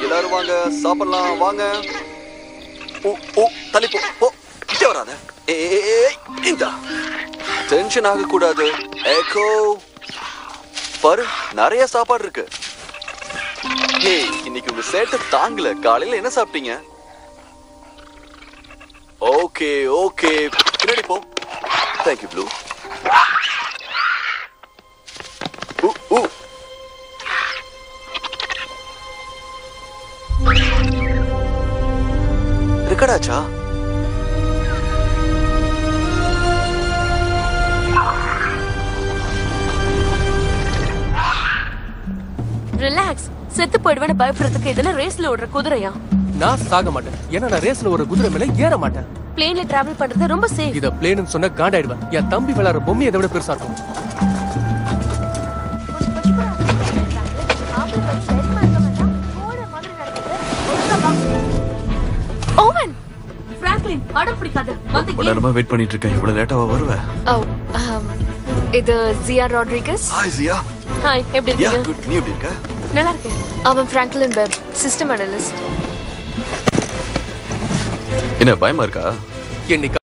எல்லாரும் வாங்க சாப்பிடலாம் வாங்க ஓ ஓ தள்ளி போ போ கிட்ட வராத ஏய் இந்த டென்ஷன் ஆக கூடாது ஏகோ பாரு நிறைய சாப்பாடு இருக்கு ஹே இன்னைக்கு உங்க சேட்டை தாங்கல காலையில என்ன சாப்பிட்டீங்க ஓகே ஓகே பின்னாடி போ தேங்க்யூ ப்ளூ ஊ ஊ ரெக்கார்டாச்சா ரிலாக்ஸ் செத்து போயிடுவேன்னு பயப்படுறதுக்கு இதெல்லாம் ரேஸ்ல ஓடுற குதிரையா நான் சாக மாட்டேன் ஏன்னா நான் ரேஸ்ல ஒரு குதிரை மேல ஏற மாட்டேன் பிளேன்ல டிராவல் பண்றது ரொம்ப சேஃப் இத பிளேன்னு சொன்ன காண்டாயிடுவேன் என் தம்பி விளையாடுற பொம்மை இதை விட பெருசா இருக்கும் ஓவன் பிராங்க்லின் அடம் பிடிக்காத வந்து ரொம்ப நேரமா வெயிட் பண்ணிட்டு இருக்கேன் இவ்வளவு லேட்டாவா வருவ ஓ um, இது Gia Rodriguez hi Gia hi எப்படி யா இருக்கீங்க குட் நீ எப்படி இருக்க நல்லா இருக்கேன் அவன் ஃப்ராங்க்லின் வெப் சிஸ்டம் அனலிஸ்ட் என்ன பயமா இருக்கா என்னைக்கு